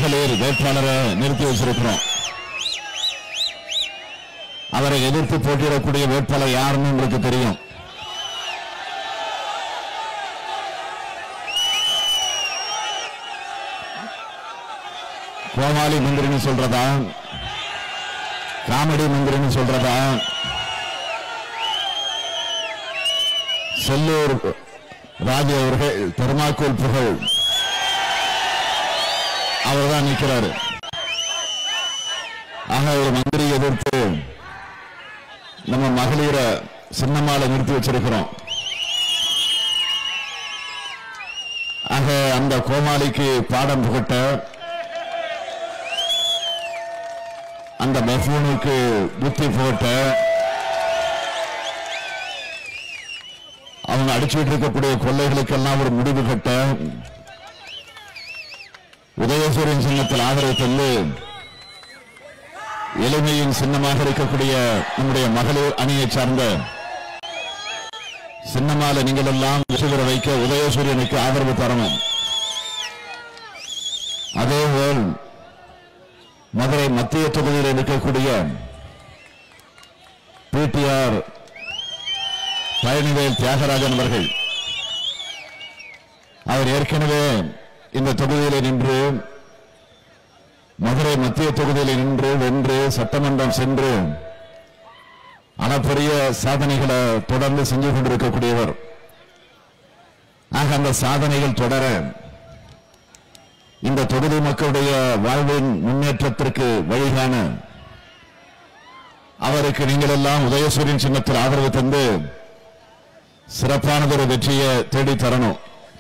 மகளிர் வேட்பாளரை நிறுத்தி வச்சிருக்கிறோம் அவரை எதிர்த்து போட்டியிடக்கூடிய வேட்பாளர் யாருன்னு உங்களுக்கு தெரியும் கோமாளி மந்திரின்னு சொல்றதா காமெடி மந்திரின்னு சொல்றதா செல்லூர் ராஜு அவர்கள் தெர்மாக்கோல் புகழ் அவர்தான் நிற்கிறாரு ஆக ஒரு மந்திரி எதிர்த்து நம்ம மகளிரை சின்னமால நிறுத்தி வச்சிருக்கிறோம் ஆக அந்த கோமாளிக்கு பாடம் புகட்ட அந்த பஃபூனுக்கு புத்தி புகட்ட அவங்க அடிச்சுட்டு இருக்கக்கூடிய கொள்ளைகளுக்கெல்லாம் ஒரு முடிவு கட்ட உதயசூரியன் சின்னத்தில் ஆதரவு தந்து எளிமையின் சின்னமாக இருக்கக்கூடிய நம்முடைய மகளிர் அணியை சார்ந்த சின்னமால நீங்கள் எல்லாம் வெற்றி பெற வைக்க உதயசூரியனுக்கு ஆதரவு தரணும் அதேபோல் மதுரை மத்திய தொகுதியில் இருக்கக்கூடிய பிடிஆர் பழனிவேல் தியாகராஜன் அவர்கள் அவர் ஏற்கனவே இந்த தொகுதியில் நின்று மதுரை மத்திய தொகுதியில் நின்று வென்று சட்டமன்றம் சென்று அளப்பரிய சாதனைகளை தொடர்ந்து செஞ்சு கொண்டிருக்கக்கூடியவர் ஆக அந்த சாதனைகள் தொடர இந்த தொகுதி மக்களுடைய வாழ்வின் முன்னேற்றத்திற்கு வழிகாண அவருக்கு நீங்கள் எல்லாம் உதயசூரியன் சின்னத்தில் ஆதரவு தந்து சிறப்பானதொரு வெற்றியை தேடி தரணும்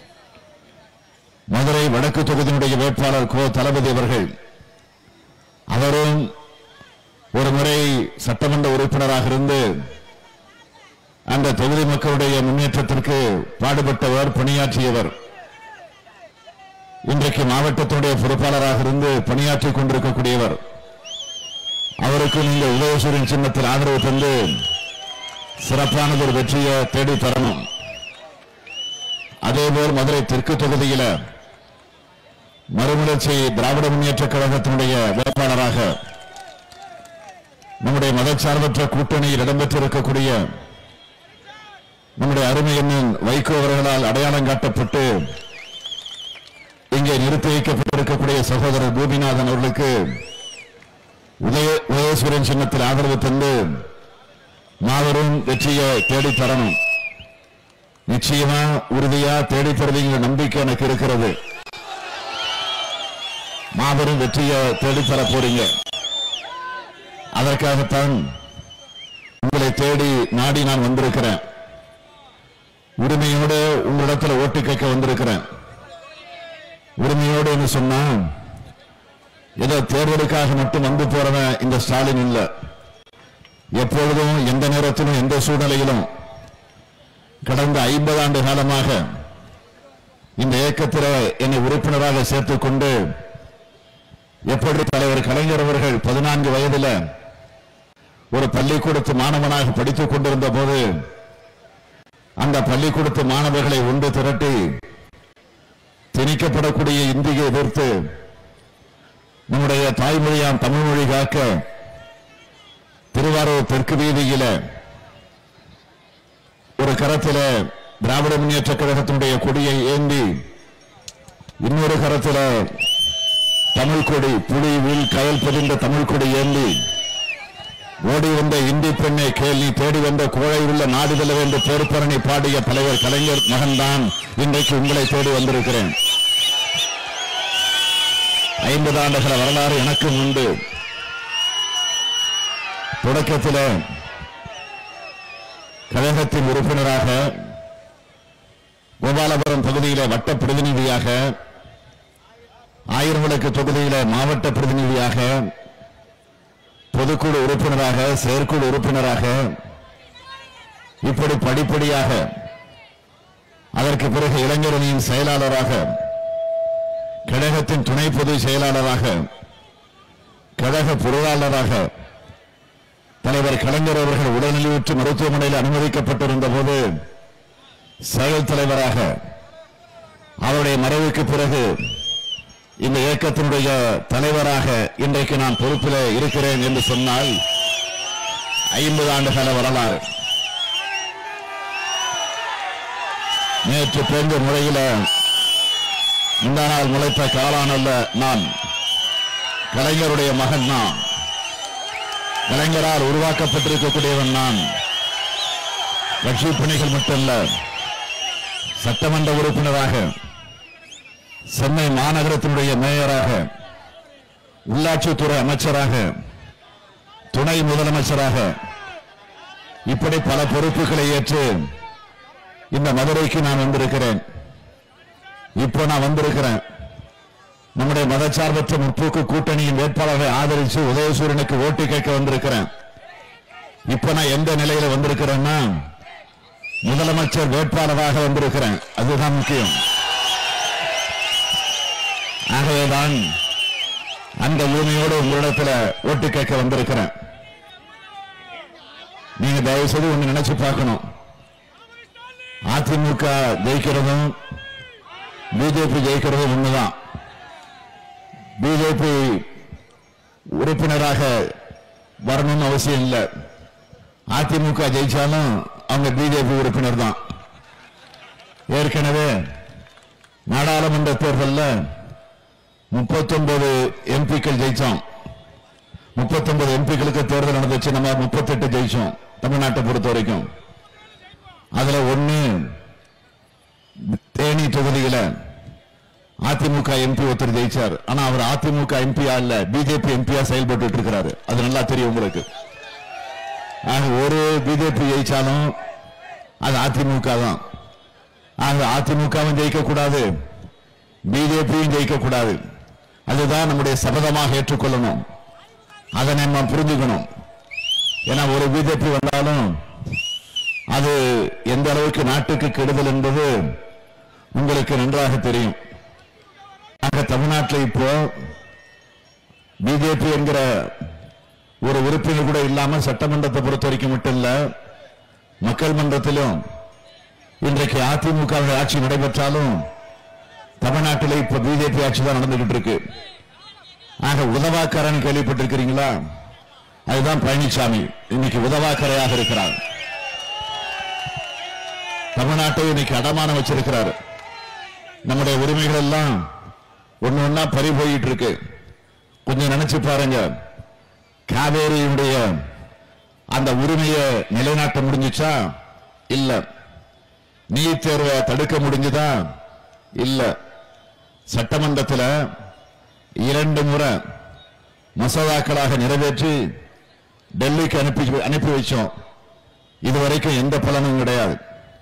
மதுரை வடக்கு தொகுதியினுடைய வேட்பாளர் கோ தளபதி அவர்கள் அவரும் ஒரு முறை சட்டமன்ற உறுப்பினராக இருந்து அந்த தொகுதி மக்களுடைய முன்னேற்றத்திற்கு பாடுபட்டவர் பணியாற்றியவர் இன்றைக்கு மாவட்டத்தினுடைய பொறுப்பாளராக இருந்து பணியாற்றிக் கொண்டிருக்கக்கூடியவர் அவருக்கு நீங்கள் உதயசூரியன் சின்னத்தில் ஆதரவு தந்து சிறப்பானது ஒரு வெற்றியை தேடி தரணும் அதேபோல் மதுரை தெற்கு தொகுதியில மறுமலர்ச்சி திராவிட முன்னேற்ற கழகத்தினுடைய வேட்பாளராக நம்முடைய மதச்சார்பற்ற கூட்டணியில் இடம்பெற்றிருக்கக்கூடிய நம்முடைய அருமை எண்ணின் வைகோ அவர்களால் அடையாளம் காட்டப்பட்டு இங்கே நிறுத்தி வைக்கப்பட்டிருக்கக்கூடிய சகோதரர் பூமிநாதன் அவர்களுக்கு உதய உதயசூரியன் சின்னத்தில் ஆதரவு தந்து மாபெரும் வெற்றியை தேடி தரணும் நிச்சயமா உறுதியா தேடி தருவீங்க நம்பிக்கை எனக்கு இருக்கிறது மாபெரும் வெற்றியை தேடி தர போறீங்க அதற்காகத்தான் உங்களை தேடி நாடி நான் வந்திருக்கிறேன் உரிமையோடு உங்களிடத்துல ஓட்டு கேட்க வந்திருக்கிறேன் உரிமையோடு என்று சொன்னா ஏதோ தேர்தலுக்காக மட்டும் வந்து போறவன் இந்த ஸ்டாலின் இல்ல எப்பொழுதும் எந்த நேரத்திலும் எந்த சூழ்நிலையிலும் கடந்த ஐம்பது ஆண்டு காலமாக இந்த இயக்கத்தில் என்னை உறுப்பினராக சேர்த்துக் கொண்டு எப்படி தலைவர் கலைஞர் அவர்கள் பதினான்கு வயதில் ஒரு பள்ளிக்கூடத்து மாணவனாக படித்துக் கொண்டிருந்த போது அந்த பள்ளிக்கூடத்து மாணவர்களை ஒன்று திரட்டி திணிக்கப்படக்கூடிய இந்தியை எதிர்த்து நம்முடைய தாய்மொழியாம் தமிழ் மொழி காக்க திருவாரூர் தெற்கு வீதியில ஒரு கரத்தில திராவிட முன்னேற்ற கழகத்தினுடைய கொடியை ஏந்தி இன்னொரு கரத்தில தமிழ் கொடி புலி வில் கயல் பதிந்த தமிழ் கொடி ஏந்தி ஓடி வந்த இந்தி பெண்ணை கேள்வி தேடி வந்த கோழை உள்ள நாடு வெல்ல என்று பேர்பரணி பாடிய தலைவர் கலைஞர் மகன்தான் இன்றைக்கு உங்களை தேடி வந்திருக்கிறேன் ஐம்பது ஆண்டுகள வரலாறு எனக்கும் உண்டு தொடக்கத்தில் கழகத்தின் உறுப்பினராக கோபாலபுரம் பகுதியில வட்ட பிரதிநிதியாக ஆயிரம் விளக்கு தொகுதியில மாவட்ட பிரதிநிதியாக பொதுக்குழு உறுப்பினராக செயற்குழு உறுப்பினராக இப்படி படிப்படியாக அதற்கு பிறகு இளைஞரணியின் செயலாளராக கழகத்தின் துணை பொதுச் செயலாளராக கழக பொருளாளராக தலைவர் கலைஞர் அவர்கள் உடல்நலிவுற்று மருத்துவமனையில் அனுமதிக்கப்பட்டிருந்த போது செயல் தலைவராக அவருடைய மறைவுக்கு பிறகு இந்த இயக்கத்தினுடைய தலைவராக இன்றைக்கு நான் பொறுப்பில் இருக்கிறேன் என்று சொன்னால் ஐம்பது ஆண்டு கால வரலாறு நேற்று பெஞ்ச முறையில இந்த நாள் முளைத்த காலானல்ல நான் கலைஞருடைய மகன் நான் கலைஞரால் உருவாக்கப்பட்டிருக்கக்கூடியவன் நான் கட்சி பணிகள் மட்டுமல்ல சட்டமன்ற உறுப்பினராக சென்னை மாநகரத்தினுடைய மேயராக உள்ளாட்சித்துறை அமைச்சராக துணை முதலமைச்சராக இப்படி பல பொறுப்புகளை ஏற்று இந்த மதுரைக்கு நான் வந்திருக்கிறேன் இப்போ நான் வந்திருக்கிறேன் நம்முடைய மதச்சார்பற்ற முற்போக்கு கூட்டணியின் வேட்பாளரை ஆதரித்து உதயசூரனுக்கு ஓட்டு கேட்க வந்திருக்கிறேன் இப்ப நான் எந்த நிலையில வந்திருக்கிறேன்னா முதலமைச்சர் வேட்பாளராக வந்திருக்கிறேன் அதுதான் முக்கியம் ஆகவேதான் அந்த உரிமையோடு உங்களிடத்துல ஓட்டு கேட்க வந்திருக்கிறேன் நீங்க தயவு செய்து ஒண்ணு நினைச்சு பார்க்கணும் அதிமுக ஜெயிக்கிறதும் பிஜேபி ஜெயிக்கிறதும் ஒண்ணுதான் பிஜேபி உறுப்பினராக வரணும்னு அவசியம் இல்லை அதிமுக ஜெயிச்சாலும் அவங்க பிஜேபி உறுப்பினர் தான் ஏற்கனவே நாடாளுமன்ற தேர்தலில் முப்பத்தொன்பது எம்பிக்கள் ஜெயிச்சோம் முப்பத்தொன்பது எம்பிக்களுக்கு தேர்தல் நடந்துச்சு நம்ம முப்பத்தெட்டு ஜெயிச்சோம் தமிழ்நாட்டை பொறுத்த வரைக்கும் அதுல ஒண்ணு தேனி தொகுதியில அதிமுக எம்பி ஒருத்தர் ஜெயிச்சார் ஆனா அவர் அதிமுக எம்பியா இல்ல பிஜேபி எம்பியா செயல்பட்டு இருக்கிறாரு அது நல்லா தெரியும் உங்களுக்கு ஆக ஒரு பிஜேபி ஜெயிச்சாலும் அது அதிமுக தான் ஆக அதிமுகவும் ஜெயிக்க கூடாது பிஜேபியும் ஜெயிக்க கூடாது அதுதான் நம்முடைய சபதமாக ஏற்றுக்கொள்ளணும் அதை நம்ம புரிஞ்சுக்கணும் ஏன்னா ஒரு பிஜேபி வந்தாலும் அது எந்த அளவுக்கு நாட்டுக்கு கெடுதல் என்பது உங்களுக்கு நன்றாக தெரியும் ஆக தமிழ்நாட்டில் இப்போ பிஜேபி என்கிற ஒரு உறுப்பினர் கூட இல்லாம சட்டமன்றத்தை பொறுத்த வரைக்கும் மட்டும் இல்ல மக்கள் மன்றத்திலும் இன்றைக்கு அதிமுக ஆட்சி நடைபெற்றாலும் தமிழ்நாட்டில் இப்ப பிஜேபி ஆட்சி தான் நடந்துகிட்டு இருக்கு ஆக உதவாக்கரன் கேள்விப்பட்டிருக்கிறீங்களா அதுதான் பழனிசாமி இன்னைக்கு உதவாக்கரையாக இருக்கிறார் தமிழ்நாட்டை இன்னைக்கு அடமானம் வச்சிருக்கிறார் நம்முடைய உரிமைகள் எல்லாம் ஒண்ணு ஒண்ணா பறி போயிட்டு இருக்கு கொஞ்சம் நினைச்சு பாருங்க காவேரியுடைய அந்த உரிமையை நிலைநாட்ட முடிஞ்சுச்சா இல்ல நீட் தேர்வை தடுக்க முடிஞ்சதா இல்ல சட்டமன்றத்தில் இரண்டு முறை மசோதாக்களாக நிறைவேற்றி டெல்லிக்கு அனுப்பி அனுப்பி வச்சோம் இதுவரைக்கும் எந்த பலனும் கிடையாது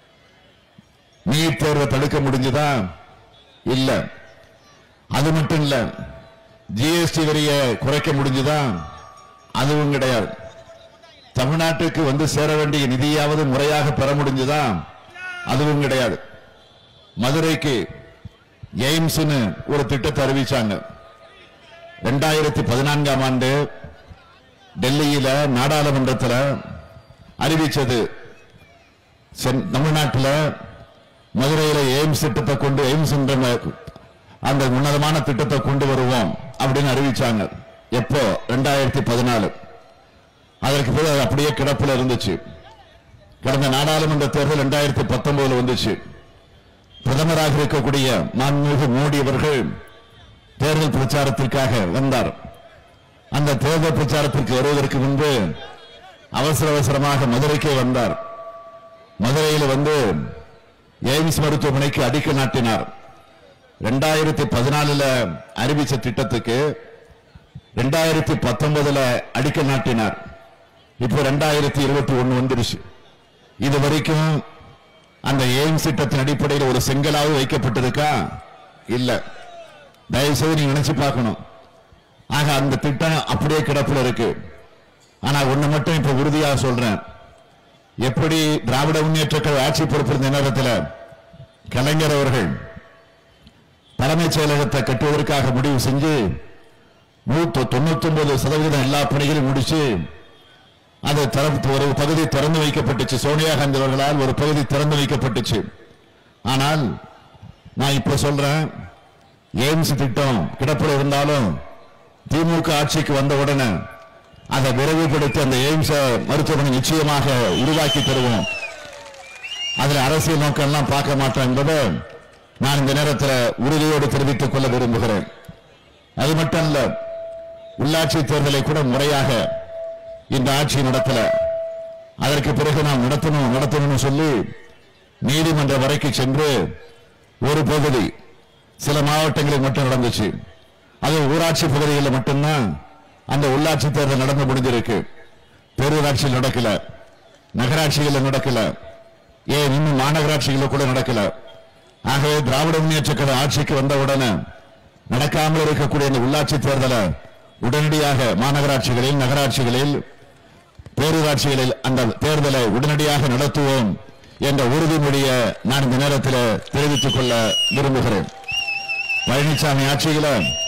நீட் தேர்வை தடுக்க முடிஞ்சதா இல்ல அது மட்டும் இல்ல ஜிஎஸ்டி வரியை குறைக்க முடிஞ்சதா அதுவும் கிடையாது தமிழ்நாட்டுக்கு வந்து சேர வேண்டிய நிதியாவது முறையாக பெற முடிஞ்சதா அதுவும் கிடையாது மதுரைக்கு எய்ம்ஸ்னு ஒரு திட்டத்தை அறிவிச்சாங்க ரெண்டாயிரத்தி பதினான்காம் ஆண்டு டெல்லியில நாடாளுமன்றத்தில் அறிவிச்சது சென்- தமிழ்நாட்டுல மதுரையில எய்ம்ஸ் திட்டத்தை கொண்டு எய்ம்ஸ் என்ற ம- அந்த உன்னதமான திட்டத்தை கொண்டு வருவோம் அப்படின்னு அறிவிச்சாங்க எப்போ ரெண்டாயிரத்தி பதினாலு அதற்கு பிறகு அது அப்படியே கிடப்புல இருந்துச்சு கடந்த நாடாளுமன்ற தேர்தல் ரெண்டாயிரத்தி பத்தொன்பதுல வந்துச்சு பிரதமராக இருக்கக்கூடிய மாண்புமிகு மோடி அவர்கள் தேர்தல் பிரச்சாரத்திற்காக வந்தார் அந்த தேர்தல் பிரச்சாரத்திற்கு வருவதற்கு முன்பு அவசர அவசரமாக மதுரைக்கே வந்தார் மதுரையில் வந்து எய்ம்ஸ் மருத்துவமனைக்கு அடிக்கல் நாட்டினார் ரெண்டாயிரத்தி பதினாலுல அறிவிச்ச திட்டத்துக்கு ரெண்டாயிரத்தி பத்தொன்பதுல அடிக்கல் நாட்டினார் இப்போ ரெண்டாயிரத்தி இருபத்தி ஒண்ணு வந்துருச்சு இது வரைக்கும் அந்த எய்ம்ஸ் திட்டத்தின் அடிப்படையில் ஒரு செங்கலாவது வைக்கப்பட்டிருக்கா இல்ல தயவு செய்து நீங்க நினைச்சு பார்க்கணும் ஆக அந்த திட்டம் அப்படியே கிடப்புல இருக்கு ஆனா ஒண்ணு மட்டும் இப்ப உறுதியாக சொல்றேன் எப்படி திராவிட முன்னேற்ற கழக ஆட்சி பொறுப்பிருந்த நேரத்தில் கலைஞர் அவர்கள் தலைமைச் செயலகத்தை கட்டுவதற்காக முடிவு செஞ்சு நூத்தி தொண்ணூத்தி ஒன்பது சதவீதம் எல்லா பணிகளையும் முடிச்சு அது திறந்து ஒரு பகுதி திறந்து வைக்கப்பட்டுச்சு சோனியா காந்தி அவர்களால் ஒரு பகுதி திறந்து வைக்கப்பட்டுச்சு ஆனால் நான் இப்ப சொல்றேன் எய்ம்ஸ் திட்டம் கிடப்பில் இருந்தாலும் திமுக ஆட்சிக்கு வந்த உடனே அதை விரைவுபடுத்தி அந்த எய்ம்ஸ் மருத்துவமனை நிச்சயமாக உருவாக்கி தருவோம் அதுல அரசியல் நோக்கம் எல்லாம் பார்க்க மாட்டோம் என்பதை நான் இந்த நேரத்தில் உறுதியோடு தெரிவித்துக் கொள்ள விரும்புகிறேன் அது மட்டும் இல்ல உள்ளாட்சி தேர்தலை கூட முறையாக இந்த ஆட்சி நடத்தல அதற்கு பிறகு நாம் நடத்தணும் நடத்தணும்னு சொல்லி நீதிமன்ற வரைக்கு சென்று ஒரு பகுதி சில மாவட்டங்களில் மட்டும் நடந்துச்சு அது ஊராட்சி பகுதிகளில் மட்டும்தான் அந்த உள்ளாட்சி தேர்தல் நடந்து முடிஞ்சிருக்கு பேரூராட்சியில் நடக்கல நகராட்சிகளில் நடக்கல ஏன் இன்னும் மாநகராட்சிகளில் கூட நடக்கல ஆகவே திராவிட முன்னேற்ற கழக ஆட்சிக்கு வந்த உடனே நடக்காமல் இருக்கக்கூடிய இந்த உள்ளாட்சி தேர்தலை உடனடியாக மாநகராட்சிகளில் நகராட்சிகளில் பேரூராட்சிகளில் அந்த தேர்தலை உடனடியாக நடத்துவோம் என்ற உறுதிமொழியை நான் இந்த நேரத்தில் தெரிவித்துக் கொள்ள விரும்புகிறேன் பழனிசாமி ஆட்சியில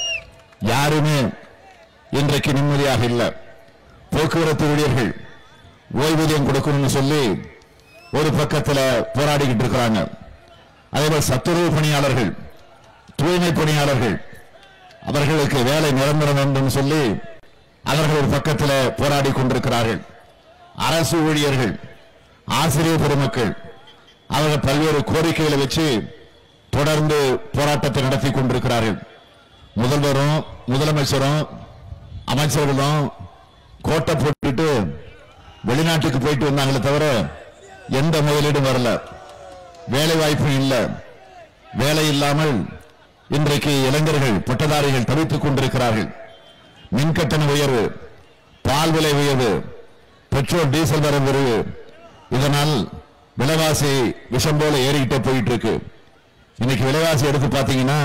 யாருமே இன்றைக்கு நிம்மதியாக இல்லை போக்குவரத்து ஊழியர்கள் ஓய்வூதியம் கொடுக்கணும்னு சொல்லி ஒரு பக்கத்துல போராடிக்கிட்டு இருக்கிறாங்க அதே போல சத்துணவு பணியாளர்கள் தூய்மை பணியாளர்கள் அவர்களுக்கு வேலை நிரந்தரம் வேண்டும் சொல்லி அவர்கள் ஒரு பக்கத்தில் போராடி கொண்டிருக்கிறார்கள் அரசு ஊழியர்கள் ஆசிரியர் பெருமக்கள் அவர்கள் பல்வேறு கோரிக்கைகளை வச்சு தொடர்ந்து போராட்டத்தை நடத்தி கொண்டிருக்கிறார்கள் முதல்வரும் முதலமைச்சரும் அமைச்சர்களும் கோட்டை போட்டுட்டு வெளிநாட்டுக்கு போயிட்டு வந்தாங்களே தவிர எந்த முதலீடும் வரல வேலை வாய்ப்பும் இல்லை வேலை இல்லாமல் இன்றைக்கு இளைஞர்கள் பட்டதாரிகள் தவித்துக் கொண்டிருக்கிறார்கள் மின்கட்டண உயர்வு பால் விலை உயர்வு பெட்ரோல் டீசல் வர உயர்வு இதனால் விலைவாசி விஷம் போல ஏறிக்கிட்டே போயிட்டு இருக்கு இன்னைக்கு விலைவாசி எடுத்து பார்த்தீங்கன்னா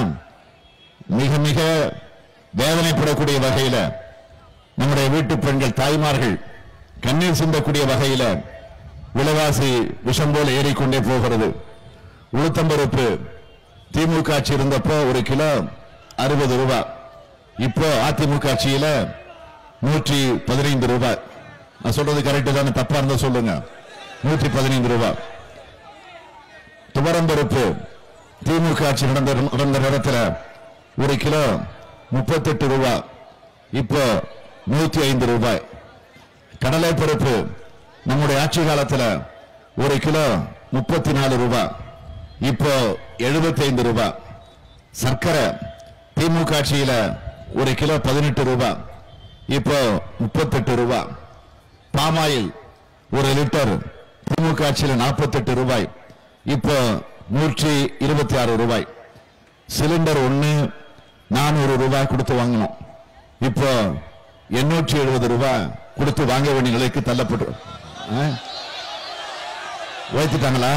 மிக மிக வேதனைப்படக்கூடிய வகையில நம்முடைய வீட்டு பெண்கள் தாய்மார்கள் கண்ணீர் சிந்தக்கூடிய வகையில விலைவாசி விஷம் போல ஏறிக்கொண்டே போகிறது உளுத்தம்பருப்பு திமுக ஆட்சி இருந்தப்போ ஒரு கிலோ அறுபது ரூபாய் இப்போ அதிமுக ஆட்சியில நூற்றி பதினைந்து ரூபாய் நான் சொல்றது கரெக்ட் தானே தப்பா இருந்தா சொல்லுங்க நூற்றி பதினைந்து ரூபாய் துவரம்பருப்பு திமுக ஆட்சி நடந்த நடந்த நேரத்துல ஒரு கிலோ முப்பத்தெட்டு ரூபாய் இப்போ நூத்தி ஐந்து ரூபாய் கடலை பருப்பு நம்முடைய ஆட்சி காலத்துல ஒரு கிலோ முப்பத்தி நாலு ரூபாய் இப்போ எழுபத்தி ஐந்து ரூபாய் சர்க்கரை திமுக ஆட்சியில ஒரு கிலோ பதினெட்டு ரூபாய் இப்போ முப்பத்தெட்டு ரூபாய் பாமாயில் ஒரு லிட்டர் திமுக ஆட்சியில நாற்பத்தெட்டு ரூபாய் இப்போ நூற்றி இருபத்தி ஆறு ரூபாய் சிலிண்டர் ஒண்ணு நானூறு ரூபாய் கொடுத்து வாங்கணும் இப்போ எண்ணூற்றி எழுபது ரூபாய் கொடுத்து வாங்க வேண்டிய நிலைக்கு தள்ளப்பட்டு ஆ? உயர்த்திட்டாங்களா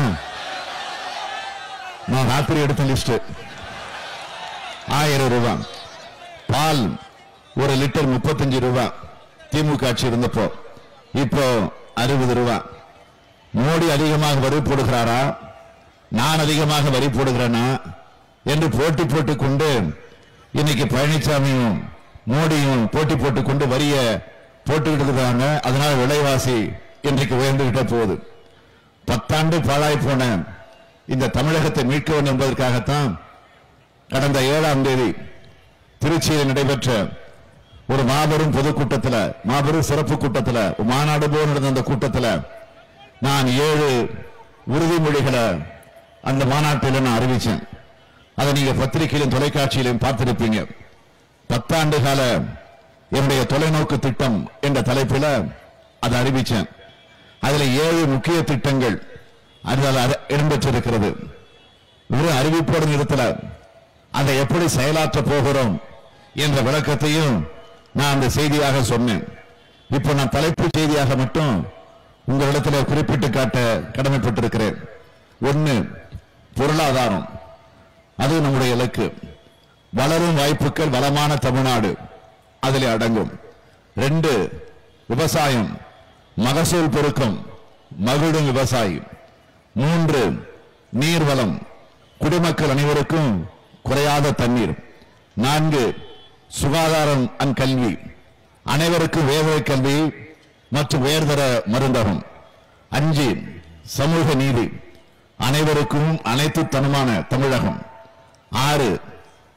நான் ராத்திரி எடுத்த லிஸ்ட் ஆயிரம் ரூபாய் பால் ஒரு லிட்டர் முப்பத்தஞ்சு ரூபாய் திமுக ஆட்சி இருந்தப்போ இப்போ அறுபது ரூபாய் மோடி அதிகமாக வரி போடுகிறாரா நான் அதிகமாக வரி போடுகிறேனா என்று போட்டி போட்டுக் கொண்டு இன்னைக்கு பழனிசாமியும் மோடியும் போட்டி போட்டுக் கொண்டு வரிய போட்டுக்கிட்டு இருக்காங்க அதனால விலைவாசி இன்றைக்கு உயர்ந்துகிட்டே போகுது பத்தாண்டு பாழாய் போன இந்த தமிழகத்தை மீட்க வேண்டும் என்பதற்காகத்தான் கடந்த ஏழாம் தேதி திருச்சியில் நடைபெற்ற ஒரு மாபெரும் பொதுக்கூட்டத்தில் மாபெரும் சிறப்பு கூட்டத்தில் மாநாடு போல் நடந்த அந்த கூட்டத்தில் நான் ஏழு உறுதிமொழிகளை அந்த மாநாட்டில் நான் அறிவிச்சேன் அதை நீங்க பத்திரிகையிலும் தொலைக்காட்சியிலும் பார்த்திருப்பீங்க பத்தாண்டு கால என்னுடைய தொலைநோக்கு திட்டம் என்ற தலைப்பில் அதை அறிவிச்சேன் அதுல ஏழு முக்கிய திட்டங்கள் அதில் அர- இடம்பெற்றிருக்கிறது வெறும் அறிவிப்போடு நிறுத்தல அதை எப்படி செயலாற்ற போகிறோம் என்ற விளக்கத்தையும் நான் அந்த செய்தியாக சொன்னேன் இப்போ நான் தலைப்புச் செய்தியாக மட்டும் உங்களிடத்தில் குறிப்பிட்டு காட்ட கடமைப்பட்டிருக்கிறேன் ஒன்னு பொருளாதாரம் அது நம்முடைய இலக்கு வளரும் வாய்ப்புகள் வளமான தமிழ்நாடு அதில் அடங்கும் ரெண்டு விவசாயம் மகசூல் பெருக்கம் மகிழும் விவசாயி மூன்று நீர்வளம் குடிமக்கள் அனைவருக்கும் குறையாத தண்ணீர் நான்கு சுகாதாரம் அண்ட் கல்வி அனைவருக்கும் வேலை கல்வி மற்றும் உயர்தர மருந்தகம் அஞ்சு சமூக நீதி அனைவருக்கும் அனைத்து தனமான தமிழகம் ஆறு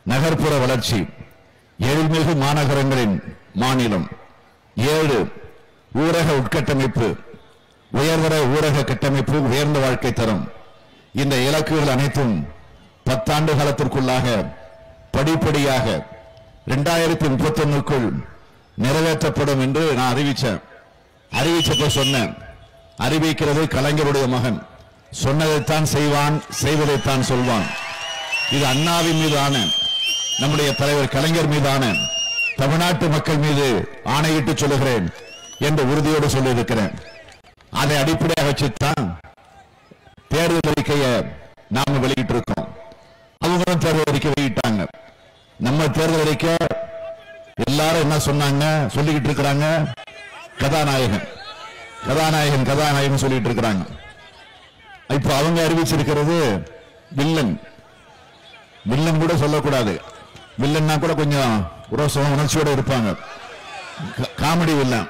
நகர்ப்புற வளர்ச்சி எழில்மிகு மாநகரங்களின் மாநிலம் ஏழு ஊரக உட்கட்டமைப்பு உயர்தர ஊரக கட்டமைப்பு உயர்ந்த வாழ்க்கை தரம் இந்த இலக்குகள் அனைத்தும் பத்தாண்டு காலத்திற்குள்ளாக படிப்படியாக இரண்டாயிரத்தி முப்பத்தி ஒண்ணுக்குள் நிறைவேற்றப்படும் என்று நான் அறிவிச்சேன் அறிவிச்சப்ப சொன்னேன் அறிவிக்கிறது கலைஞருடைய மகன் சொன்னதைத்தான் செய்வான் செய்வதைத்தான் சொல்வான் இது அண்ணாவின் மீதான நம்முடைய தலைவர் கலைஞர் மீதான தமிழ்நாட்டு மக்கள் மீது ஆணையிட்டு சொல்லுகிறேன் என்ற உறுதியோடு சொல்லியிருக்கிறேன் அதை அடிப்படையாக வச்சுத்தான் தேர்தல் அறிக்கையை நாம வெளியிட்டு இருக்கோம் அவங்களும் தேர்தல் அறிக்கை வெளியிட்டாங்க நம்ம தேர்தல் அறிக்கை எல்லாரும் என்ன சொன்னாங்க சொல்லிக்கிட்டு இருக்கிறாங்க கதாநாயகன் கதாநாயகன் கதாநாயகன் சொல்லிட்டு இருக்கிறாங்க இப்ப அவங்க அறிவிச்சிருக்கிறது வில்லன் வில்லன் கூட சொல்லக்கூடாது வில்லன்னா கூட கொஞ்சம் உரோசம் உணர்ச்சியோட இருப்பாங்க கா- காமெடி வில்லன்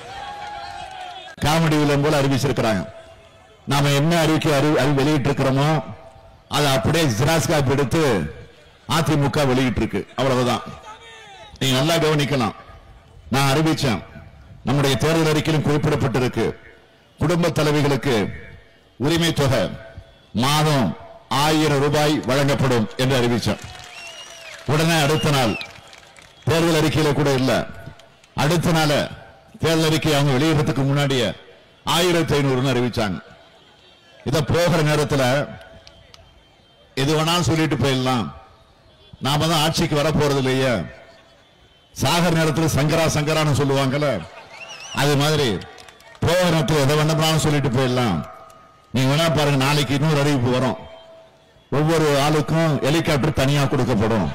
காமெடி வில்லன் போல அறிவிச்சிருக்கிறாங்க நாம என்ன அறிவிக்கை அறி அறி- வெளியிட்டு இருக்கிறோமோ அதை அப்படியே ஜெராக்ஸ் காப்பி எடுத்து அதிமுக வெளியிட்டு இருக்கு அவ்வளவுதான் நீங்க நல்லா கவனிக்கலாம் நான் அறிவிச்சேன் நம்முடைய தேர்தல் அறிக்கையிலும் குறிப்பிடப்பட்டிருக்கு குடும்ப தலைவிகளுக்கு உரிமை தொகை மாதம் ஆயிரம் ரூபாய் வழங்கப்படும் என்று அறிவிச்சேன் உடனே அடுத்த நாள் தேர்தல் அறிக்கையில கூட இல்ல அடுத்த நாள் தேர்தல் அறிக்கை அவங்க வெளியிடறதுக்கு முன்னாடியே ஆயிரத்தி ஐநூறுன்னு அறிவிச்சாங்க இத போகிற நேரத்துல எது வேணாலும் சொல்லிட்டு போயிடலாம் நாம தான் ஆட்சிக்கு வர போறது இல்லையே சாகர நேரத்தில் சங்கரா சங்கரான்னு சொல்லுவாங்கல்ல அது மாதிரி போகிற நேரத்தில் எதை வேண்டாம்னாலும் சொல்லிட்டு போயிடலாம் நீங்க வேணா பாருங்க நாளைக்கு இன்னொரு அறிவிப்பு வரும் ஒவ்வொரு ஆளுக்கும் ஹெலிகாப்டர் தனியா கொடுக்கப்படும்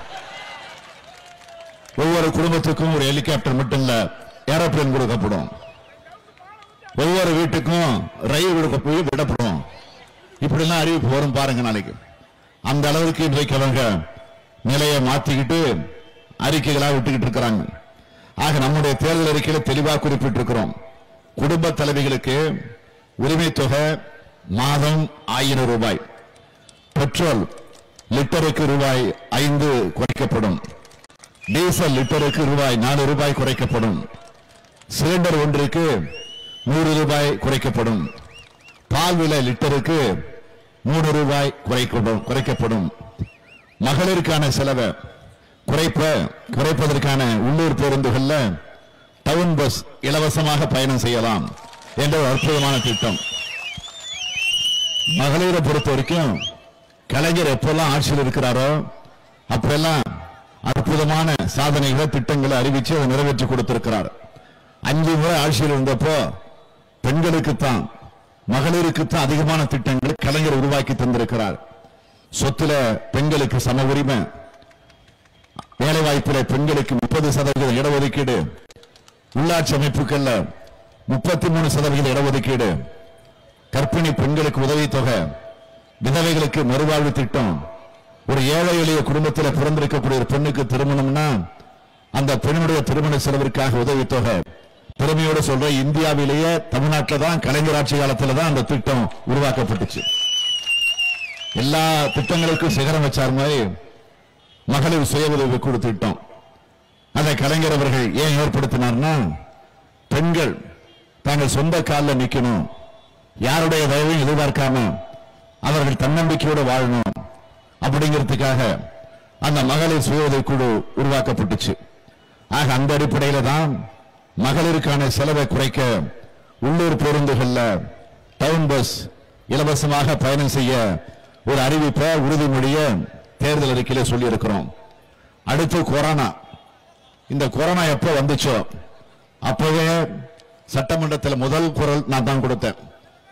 ஒவ்வொரு குடும்பத்துக்கும் ஒரு ஹெலிகாப்டர் மட்டும் இல்ல ஏரோப்ளேன் கொடுக்கப்படும் ஒவ்வொரு வீட்டுக்கும் ரயில் கொடுக்க போய் விடப்படும் இப்படிலாம் அறிவிப்பு வரும் பாருங்க நாளைக்கு அந்த அளவுக்கு இன்றைக்கு அவங்க நிலையை மாத்திக்கிட்டு அறிக்கைகளா விட்டுக்கிட்டு இருக்கிறாங்க ஆக நம்முடைய தேர்தல் அறிக்கையில தெளிவாக குறிப்பிட்டிருக்கிறோம் குடும்ப தலைவிகளுக்கு உரிமை தொகை மாதம் ஆயிரம் ரூபாய் பெட்ரோல் லிட்டருக்கு ரூபாய் ஐந்து குறைக்கப்படும் டீசல் லிட்டருக்கு ரூபாய் நாலு ரூபாய் குறைக்கப்படும் சிலிண்டர் ஒன்றுக்கு நூறு ரூபாய் குறைக்கப்படும் பால் விலை லிட்டருக்கு மூணு ரூபாய் குறைக்கப்படும் குறைக்கப்படும் மகளிருக்கான செலவை குறைப்ப குறைப்பதற்கான உள்ளூர் பேருந்துகள்ல டவுன் பஸ் இலவசமாக பயணம் செய்யலாம் என்ற ஒரு அற்புதமான திட்டம் மகளிரை பொறுத்த வரைக்கும் கலைஞர் எப்பெல்லாம் ஆட்சியில் இருக்கிறாரோ அப்பெல்லாம் அற்புதமான சாதனைகளை திட்டங்களை அறிவிச்சு அதை நிறைவேற்றி கொடுத்திருக்கிறார் அஞ்சு முறை ஆட்சியில் இருந்தப்போ பெண்களுக்குத்தான் மகளிருக்குத்தான் அதிகமான திட்டங்களை கலைஞர் உருவாக்கி தந்திருக்கிறார் சொத்துல பெண்களுக்கு சம உரிமை வேலை வாய்ப்பில பெண்களுக்கு முப்பது சதவீத இடஒதுக்கீடு உள்ளாட்சி அமைப்புகள்ல முப்பத்தி மூணு சதவீத இடஒதுக்கீடு கர்ப்பிணி பெண்களுக்கு உதவித்தொகை விதவைகளுக்கு மறுவாழ்வு திட்டம் ஒரு ஏழை எளிய குடும்பத்தில் பிறந்திருக்கக்கூடிய ஒரு பெண்ணுக்கு திருமணம்னா அந்த பெண்ணுடைய திருமண செலவிற்காக உதவித்தொகை பெருமையோடு சொல்ற இந்தியாவிலேயே தமிழ்நாட்டில் தான் கலைஞர் ஆட்சி காலத்துல தான் அந்த திட்டம் உருவாக்கப்பட்டுச்சு எல்லா திட்டங்களுக்கும் சிகரம் வச்சார் மாதிரி மகளிர் சுய உதவி குழு திட்டம் அதை கலைஞர் அவர்கள் ஏன் ஏற்படுத்தினார்னா பெண்கள் தாங்கள் சொந்த காலில் நிக்கணும் யாருடைய தயவையும் எதிர்பார்க்காம அவர்கள் தன்னம்பிக்கையோடு வாழணும் அப்படிங்கிறதுக்காக அந்த மகளிர் சுய உதவி குழு உருவாக்கப்பட்டுச்சு ஆக அந்த அடிப்படையில தான் மகளிருக்கான செலவை குறைக்க உள்ளூர் பேருந்துகள்ல டவுன் பஸ் இலவசமாக பயணம் செய்ய ஒரு அறிவிப்பை உறுதிமொழிய தேர்தல் அறிக்கையில சொல்லி இருக்கிறோம் அடுத்து கொரோனா இந்த கொரோனா எப்ப வந்துச்சோ அப்பவே சட்டமன்றத்தில் முதல் குரல் நான் தான் கொடுத்தேன்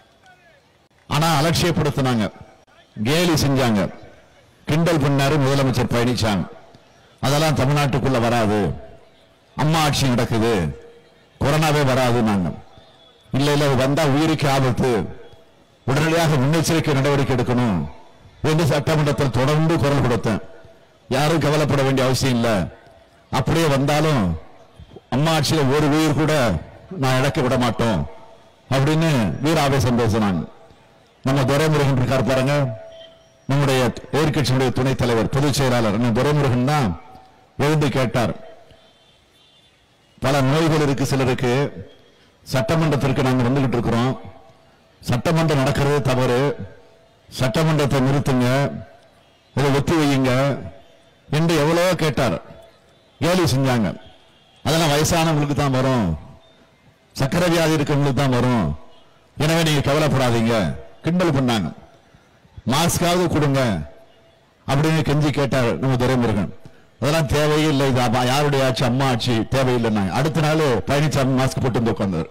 ஆனா அலட்சியப்படுத்தினாங்க கேலி செஞ்சாங்க கிண்டல் பண்ணாரு முதலமைச்சர் பழனிசாமி அதெல்லாம் தமிழ்நாட்டுக்குள்ள வராது அம்மா ஆட்சி நடக்குது கொரோனாவே வராது நாங்க இல்ல இல்ல அது வந்தா உயிருக்கு ஆபத்து உடனடியாக முன்னெச்சரிக்கை நடவடிக்கை எடுக்கணும் என்று சட்டமன்றத்தில் தொடர்ந்து குரல் கொடுத்தேன் யாரும் கவலைப்பட வேண்டிய அவசியம் இல்ல அப்படியே வந்தாலும் அம்மா ஆட்சியில ஒரு உயிர் கூட நான் இழக்க விட மாட்டோம் அப்படின்னு வீர ஆவேசம் பேசினாங்க நம்ம துரைமுருகன் இருக்கார் பாருங்க நம்முடைய எதிர்க்கட்சியுடைய துணைத் தலைவர் பொதுச் செயலாளர் அண்ணன் துரைமுருகன் தான் எழுந்து கேட்டார் பல நோய்கள் இருக்கு சிலருக்கு சட்டமன்றத்திற்கு நாங்க வந்துகிட்டு இருக்கிறோம் சட்டமன்றம் நடக்கிறது தவறு சட்டமன்றத்தை நிறுத்துங்க இதை ஒத்தி வையுங்க என்று எவ்வளவோ கேட்டார் கேலி செஞ்சாங்க அதெல்லாம் வயசானவங்களுக்கு தான் வரும் சக்கரை வியாதி இருக்கவங்களுக்கு தான் வரும் எனவே நீங்க கவலைப்படாதீங்க கிண்டல் பண்ணாங்க மாஸ்காவது கொடுங்க அப்படின்னு கெஞ்சி கேட்டார் நம்ம துரைமுருகன் அதெல்லாம் தேவையில்லை இது அப்ப யாருடைய ஆட்சி அம்மா ஆட்சி தேவையில்லைன்னாங்க அடுத்த நாள் பழனிசாமி மாஸ்க் போட்டு வந்து உட்கார்ந்தார்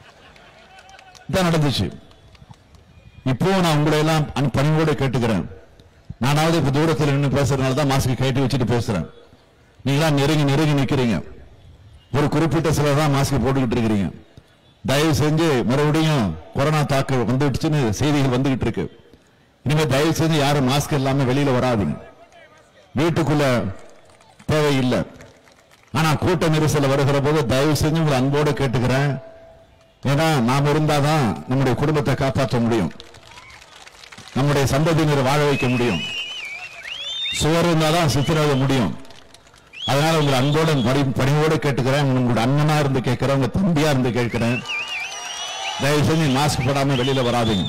இதான் நடந்துச்சு இப்போ நான் உங்களை எல்லாம் அன்- பணிவோடு கேட்டுக்கிறேன் நானாவது இப்ப தூரத்தில் நின்று பேசுறதுனால தான் மாஸ்க் கட்டி வச்சுட்டு பேசுறேன் நீங்களாம் நெருங்கி நெருங்கி நிக்கிறீங்க ஒரு குறிப்பிட்ட சிலர் தான் மாஸ்க் போட்டுக்கிட்டு இருக்கிறீங்க தயவு செஞ்சு மறுபடியும் கொரோனா தாக்கு வந்துடுச்சுன்னு செய்திகள் வந்துகிட்டு இருக்கு இனிமே தயவு செஞ்சு யாரும் மாஸ்க் இல்லாம வெளியில வராதீங்க வீட்டுக்குள்ள தேவையில்லை ஆனா கூட்ட நெரிசல் வருகிற போது தயவு செஞ்சு உங்களை அன்போடு கேட்டுக்கிறேன் ஏன்னா நாம் இருந்தாதான் நம்முடைய குடும்பத்தை காப்பாற்ற முடியும் நம்முடைய சந்ததியினரை வாழ வைக்க முடியும் சுவர் இருந்தாதான் சித்திரவதை முடியும் அதனால உங்களை அன்போடு பணி பணிவோடு கேட்டுக்கிறேன் உங்களோட அண்ணனா இருந்து கேட்கிறேன் உங்க தம்பியா இருந்து கேட்கிறேன் தயவு செஞ்சு மாஸ்க் போடாம வெளியில வராதீங்க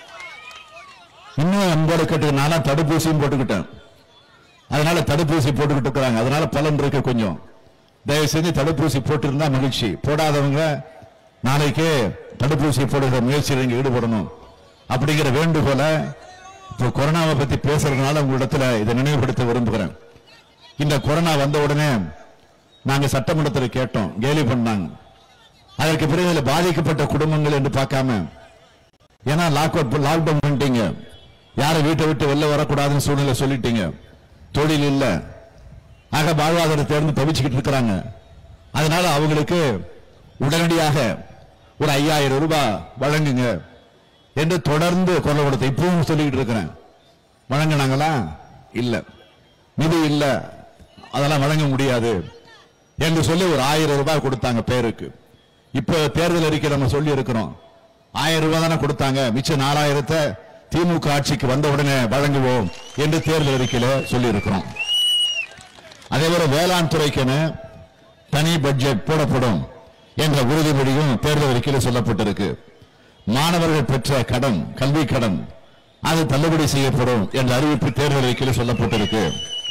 இன்னும் அன்போடு கேட்டுக்க நானா தடுப்பூசியும் போட்டுக்கிட்டேன் அதனால தடுப்பூசி போட்டுக்கிட்டு இருக்கிறாங்க அதனால பலன் இருக்கு கொஞ்சம் தயவு செஞ்சு தடுப்பூசி போட்டிருந்தா மகிழ்ச்சி போடாதவங்க நாளைக்கே தடுப்பூசி போடுகிற முயற்சியில் நீங்க ஈடுபடணும் அப்படிங்கிற வேண்டுகோளை இப்போ கொரோனாவை பத்தி பேசுறதுனால உங்களிடத்துல இதை நினைவுபடுத்த விரும்புகிறேன் இந்த கொரோனா வந்த உடனே நாங்க சட்டமன்றத்தில் கேட்டோம் கேலி பண்ணாங்க அதற்கு பிறகு இதுல பாதிக்கப்பட்ட குடும்பங்கள் என்று பார்க்காம ஏன்னா லாக் லாக்டவுன் பண்ணிட்டீங்க யாரும் வீட்டை விட்டு வெளில வரக்கூடாதுன்னு சூழ்நிலை சொல்லிட்டீங்க தொழில் இல்ல ஆக வாழ்வாதாரத்தை இருந்து தவிச்சுக்கிட்டு இருக்கிறாங்க அதனால அவங்களுக்கு உடனடியாக ஒரு ஐயாயிரம் ரூபாய் வழங்குங்க என்று தொடர்ந்து குரல் கொடுத்த இப்பவும் சொல்லிக்கிட்டு இருக்கிறேன் வழங்கினாங்களா இல்ல நிதி இல்ல அதெல்லாம் வழங்க முடியாது என்று சொல்லி ஒரு ஆயிரம் ரூபாய் கொடுத்தாங்க பேருக்கு இப்ப தேர்தல் அறிக்கை நம்ம சொல்லி இருக்கிறோம் ஆயிரம் ரூபாய் தானே கொடுத்தாங்க மிச்சம் நாலாயிரத்தை திமுக ஆட்சிக்கு வந்த உடனே வழங்குவோம் என்று தேர்தல் அறிக்கையில சொல்லி இருக்கிறோம் அதே போல வேளாண் துறைக்கென தனி பட்ஜெட் போடப்படும் என்ற உறுதிமொழியும் தேர்தல் அறிக்கையில சொல்லப்பட்டிருக்கு மாணவர்கள் பெற்ற கடன் கல்வி கடன் அது தள்ளுபடி செய்யப்படும் என்ற அறிவிப்பு தேர்தல் அறிக்கையில சொல்லப்பட்டிருக்கு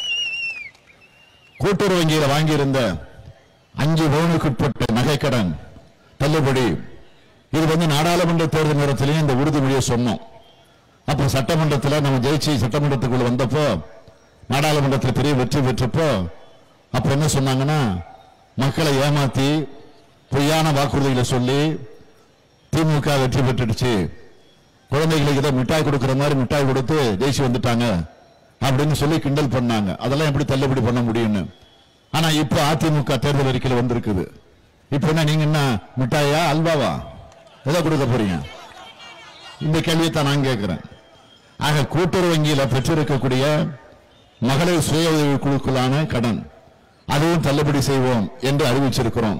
கூட்டுறவு வங்கியில வாங்கியிருந்த அஞ்சு பவுனுக்குட்பட்ட நகைக்கடன் தள்ளுபடி இது வந்து நாடாளுமன்ற தேர்தல் நேரத்திலையும் இந்த உறுதிமொழியை சொன்னோம் அப்ப சட்டமன்றத்தில் நம்ம ஜெயிச்சு சட்டமன்றத்துக்குள்ள வந்தப்போ நாடாளுமன்றத்தில் பெரிய வெற்றி பெற்றப்போ அப்ப என்ன சொன்னாங்கன்னா மக்களை ஏமாத்தி பொய்யான வாக்குறுதிகளை சொல்லி திமுக வெற்றி பெற்றுடுச்சு குழந்தைகளுக்கு ஏதோ மிட்டாய் கொடுக்கிற மாதிரி மிட்டாய் கொடுத்து ஜெயிச்சு வந்துட்டாங்க அப்படின்னு சொல்லி கிண்டல் பண்ணாங்க அதெல்லாம் எப்படி தள்ளுபடி பண்ண முடியும்னு ஆனா இப்ப அதிமுக தேர்தல் அறிக்கையில் வந்திருக்குது இப்ப என்ன நீங்க என்ன மிட்டாயா அல்வாவா எதை கொடுக்க போறீங்க இந்த கேள்வியை தான் நான் கேட்கிறேன் ஆக கூட்டுறவு வங்கியில பெற்றிருக்கக்கூடிய மகளிர் சுய உதவி குழுக்களான கடன் அதுவும் தள்ளுபடி செய்வோம் என்று அறிவிச்சிருக்கிறோம்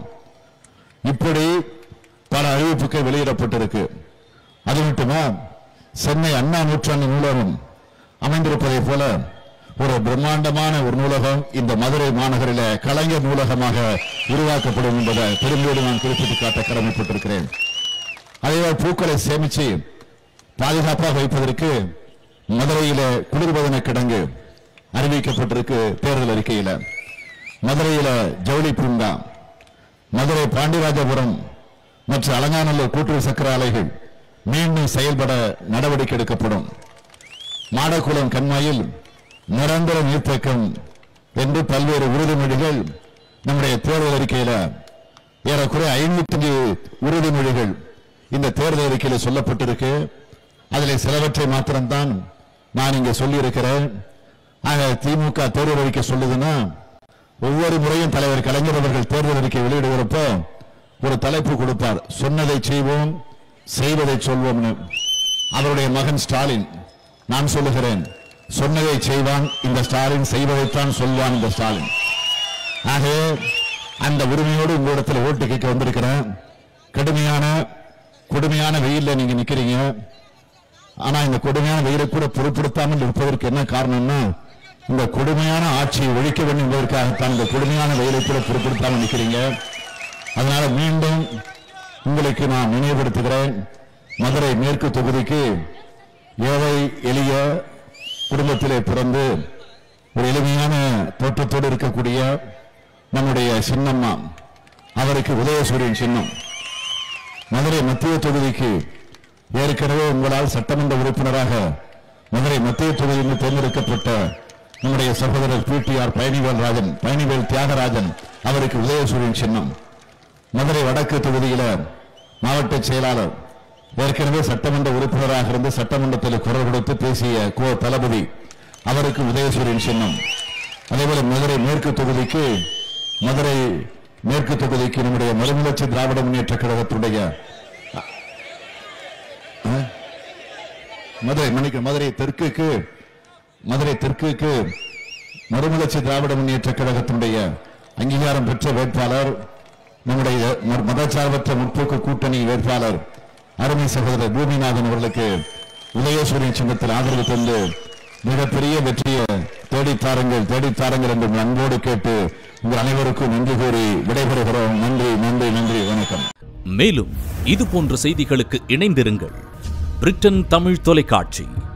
இப்படி பல அறிவிப்புகள் வெளியிடப்பட்டிருக்கு அது மட்டுமா சென்னை அண்ணா நூற்றாண்டு நூலகம் அமைந்திருப்பதை போல ஒரு பிரம்மாண்டமான ஒரு நூலகம் இந்த மதுரை மாநகரில கலைஞர் நூலகமாக உருவாக்கப்படும் என்பதை பெருமையோடு நான் குறிப்பிட்டு காட்ட கடமைப்பட்டிருக்கிறேன் அதேபோல் பூக்களை சேமிச்சு பாதுகாப்பாக வைப்பதற்கு மதுரையில குளிர்பதன கிடங்கு அறிவிக்கப்பட்டிருக்கு தேர்தல் அறிக்கையில மதுரையில ஜவுளி பூங்கா மதுரை பாண்டியராஜபுரம் மற்றும் அலங்காநல்லூர் கூட்டுறவு சக்கர ஆலைகள் மீண்டும் செயல்பட நடவடிக்கை எடுக்கப்படும் மாடக்குளம் கண்மாயில் நிரந்தர நீர்த்தேக்கம் என்று பல்வேறு உறுதிமொழிகள் நம்முடைய தேர்தல் அறிக்கையில ஏறக்குறைய ஐநூத்தி உறுதிமொழிகள் இந்த தேர்தல் அறிக்கையில சொல்லப்பட்டிருக்கு அதில் சிலவற்றை மாத்திரம்தான் நான் இங்க சொல்லியிருக்கிறேன் ஆக திமுக தேர்தல் அறிக்கை சொல்லுதுன்னா ஒவ்வொரு முறையும் தலைவர் கலைஞர் அவர்கள் தேர்தல் அறிக்கை வெளியிடுகிறப்போ ஒரு தலைப்பு கொடுப்பார் சொன்னதை செய்வோம் செய்வதை சொல்வோம்னு அவருடைய மகன் ஸ்டாலின் நான் சொல்லுகிறேன் சொன்னதை செய்வான் இந்த ஸ்டாலின் செய்வதைத்தான் சொல்வான் இந்த ஸ்டாலின் ஆகவே அந்த உரிமையோடு உங்களிடத்தில் ஓட்டு கேட்க வந்திருக்கிறேன் கடுமையான கொடுமையான வெயில்ல நீங்க நிக்கிறீங்க ஆனா இந்த கொடுமையான வெயிலை கூட பொருட்படுத்தாமல் இருப்பதற்கு என்ன காரணம்னா இந்த கொடுமையான ஆட்சியை ஒழிக்க வேண்டும் என்பதற்காகத்தான் இந்த கொடுமையான வெயிலை கூட பொருட்படுத்தாமல் நிற்கிறீங்க அதனால மீண்டும் உங்களுக்கு நான் நினைவுபடுத்துகிறேன் மதுரை மேற்கு தொகுதிக்கு ஏழை எளிய குடும்பத்திலே பிறந்து ஒரு எளிமையான தோற்றத்தோடு இருக்கக்கூடிய நம்முடைய சின்னம்மா அவருக்கு உதயசூரியன் சின்னம் மதுரை மத்திய தொகுதிக்கு ஏற்கனவே உங்களால் சட்டமன்ற உறுப்பினராக மதுரை மத்திய தொகுதியில் தேர்ந்தெடுக்கப்பட்ட நம்முடைய சகோதரர் பிடிஆர் பழனிவேல் ராஜன் பழனிவேல் தியாகராஜன் அவருக்கு உதயசூரியன் சின்னம் மதுரை வடக்கு தொகுதியில மாவட்ட செயலாளர் ஏற்கனவே சட்டமன்ற உறுப்பினராக இருந்து சட்டமன்றத்தில் குரல் கொடுத்து பேசிய கோ தளபதி அவருக்கு உதயசூரியன் சின்னம் அதேபோல மதுரை மேற்கு தொகுதிக்கு மதுரை மேற்கு தொகுதிக்கு நம்முடைய மறுமலர்ச்சி திராவிட முன்னேற்ற கழகத்துடைய அஹ், மதுரை மன்னிக்க மதுரை தெற்குக்கு மதுரை தெற்குக்கு மறுமலர்ச்சி திராவிட முன்னேற்ற கழகத்தினுடைய அங்கீகாரம் பெற்ற வேட்பாளர் நம்முடைய ம- மதச்சார்பற்ற முற்போக்கு கூட்டணி வேட்பாளர் அருமை சகோதரர் பூமிநாதன் அவர்களுக்கு உதயசூரியன் சின்னத்தில் ஆதரவு தந்து மிகப்பெரிய வெற்றியை தேடித் தாருங்கள் தேடித் தாருங்கள் என்று உங்கள் அன்போடு கேட்டு உங்கள் அனைவருக்கும் நன்றி கூறி விடைபெறுகிறோம் நன்றி நன்றி நன்றி வணக்கம் மேலும் இது போன்ற செய்திகளுக்கு இணைந்திருங்கள் பிரிட்டன் தமிழ் தொலைக்காட்சி